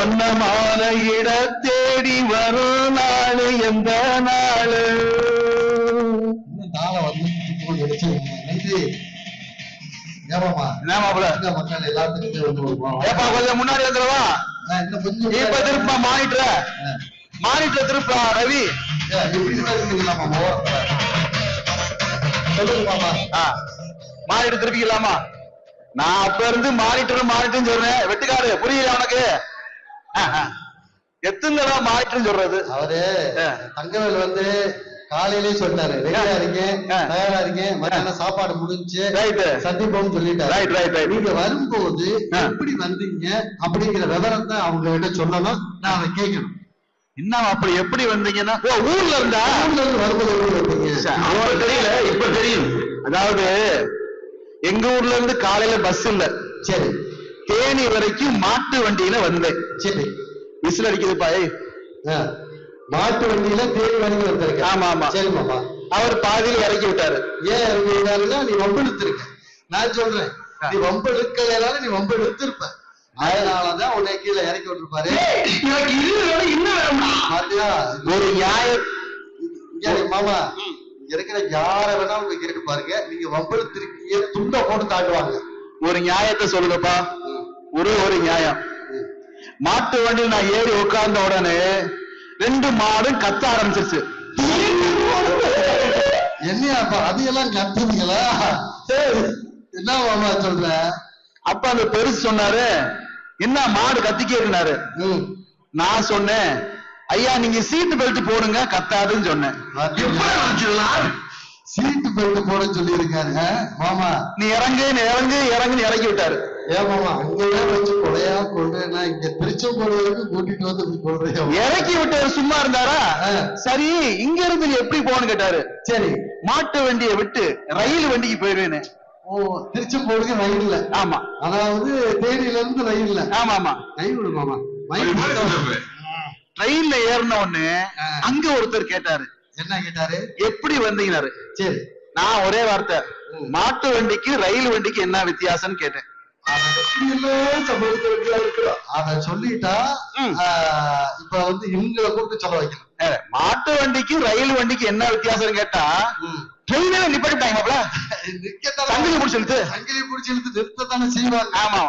பொன்னமான இட தேடி வரும் நாளு எந்த நாளு இன்னும் தாளம் வந்து சுத்தமா கிடைச்சு நன்றி ஏமாமா என்ன மாப்பிள இந்த மக்கள் எல்லாத்துக்கும் வந்து வருவோம். ஏப்பா கொஞ்சம் முன்னாடி வந்துடவா ஆ, இன்னும் கொஞ்சம் இப்ப திருப்பா மானிட்டர ஆ. மானிட்டர் திருப்பா ரவி ஏ, எப்படி தான் இருக்குங்களாமா ஓரத்துல? சொல்லுங்க மாமா ஆ, மானிட்டர் திருப்பிக்கலாமா நான் அப்ப இருந்து மானிட்டர் மானிட்டர்னு சொல்றேன் வெட்டுக்காரு புரியல உனக்கு ஆ, ஆ. எத்தனை தடவை மானிட்டர்னு சொல்றது அவரு ஆ. தங்கவேல் வந்து காலையிலேயே சொல்லிட்டாரு ரெடியா இருங்க ஆ. தயாரா இருங்க மத்தியானம் சாப்பாடு முடிஞ்சு Right. சந்திப்போம் சொல்லிட்டாரு ரைட் ரைட் ரைட் நீங்க வரும்போது ஆ. எப்படி வந்தீங்க அப்படிங்கிற விவரத்தை அவங்க கிட்ட சொல்லணும் நான் அதை கேட்கணும் என்ன அப்படி எப்படி வந்தீங்கன்னா ஓ ஊர்ல இருந்தா ஊர்ல இருந்து வரும்போது எப்படி வந்தீங்க அப்ப தெரியல இப்ப தெரியும் அதாவது எங்க ஊர்ல இருந்து காலையில பஸ் இல்ல சரி தேனி வரைக்கும் மாட்டு வண்டியில வந்தேன் சரி விசில் அடிக்குதுப்பா ஏய் ஆ. மாட்டு வண்டியில தேடி வரைக்கும் வந்திருக்க ஆமா, ஆமா. சரி மாமா அவர் பாதியில் இறக்கி விட்டாரு ஏன் இறங்கினாருன்னா நீ வம்பு இழுத்திருக்க நான் சொல்றேன் ஆ. நீ வம்பு இழுக்கலைனால நீ வம்பு இழுத்திருப்ப அதனாலதான் உன்னை கீழே இறக்கி விட்டுருப்பாரு எனக்கு இது இன்னும் வேணும்டா பாத்தியா ஒரு நியாயம் இங்க இரு மாமா இங்க இருக்கிற யார வேணாலும் போய் கேட்டு பாருங்க நீங்க வம்பு இழுத்திருக்கீங்க துண்டை போட்டு காட்டுவாங்க ஒரு நியாயத்தை சொல்லுங்கப்பா ம். ஒரு ஒரு நியாயம் ம். மாட்டு வண்டியில் நான் ஏறி உட்கார்ந்த உடனே ரெண்டு மாடும் கத்த ஆரம்பிச்சிருச்சு என்னையாப்பா அதையெல்லாம் கத்துனீங்களா என்ன மாமா சொல்ற அப்ப அந்த பெருசு சொன்னாரு என்ன மாடு கத்திக்கே இருந்தாரு ம். நான் சொன்னேன் ஐயா நீங்க சீட்டு பெல்ட் போடுங்க கத்தாதுன்னு சொன்னேன் பாத்தீங்களா? சீட்டு பெல்ட் போட சொல்லி இருக்காரு மாமா நீ இறங்கு நீ இறங்கு இறங்குன்னு இறக்கி விட்டாரு ஏன் மாமா அங்கேயே வச்சு கொலையா கொள்றேன்னா இங்க திருச்செங்கோடு வரைக்கும் கூட்டிட்டு வந்து இப்படி கொள்றியா இறக்கி விட்டவர் சும்மா இருந்தாரா ஆ. சரி இங்க இருந்து நீ எப்படி போகணும்னு கேட்டாரு சரி மாட்டு வண்டியை விட்டு ரயில் வண்டிக்கு போயிருவேன்னு ஓ திருச்செங்கோடுக்கு ரயில் இல்ல ஆமா அதாவது தேனியில இருந்து ரயில் இல்ல ஆமா ஆமா கை விடு மாமா மைக் போட்டு. ட்ரெயின்ல ஏறின உடனே ஆ. அங்க ஒருத்தர் கேட்டாரு என்ன கேட்டாரு எப்படி வந்தீங்கன்னாரு சரி நான் ஒரே வார்த்தை ம். மாட்டு வண்டிக்கு ரயில் வண்டிக்கு என்ன வித்தியாசம்னு கேட்டேன் அத சொல்லிட்டா ம். ஆ, இப்ப வந்து இவங்களை கூப்பிட்டு சொல்ல வைக்கணும் ஏ, மாட்டு வண்டிக்கு ரயில் வண்டிக்கு என்ன வித்தியாசம்னு கேட்டா ம். ட்ரெயினே நிப்பாட்டிட்டாங்க மாப்ள நிக்கத்தானே- சங்கிலி பிடிச்சு இழுத்து. சங்கிலி பிடிச்சி இழுத்து நிறுத்தத்தானே செய்வாங்க ஆமா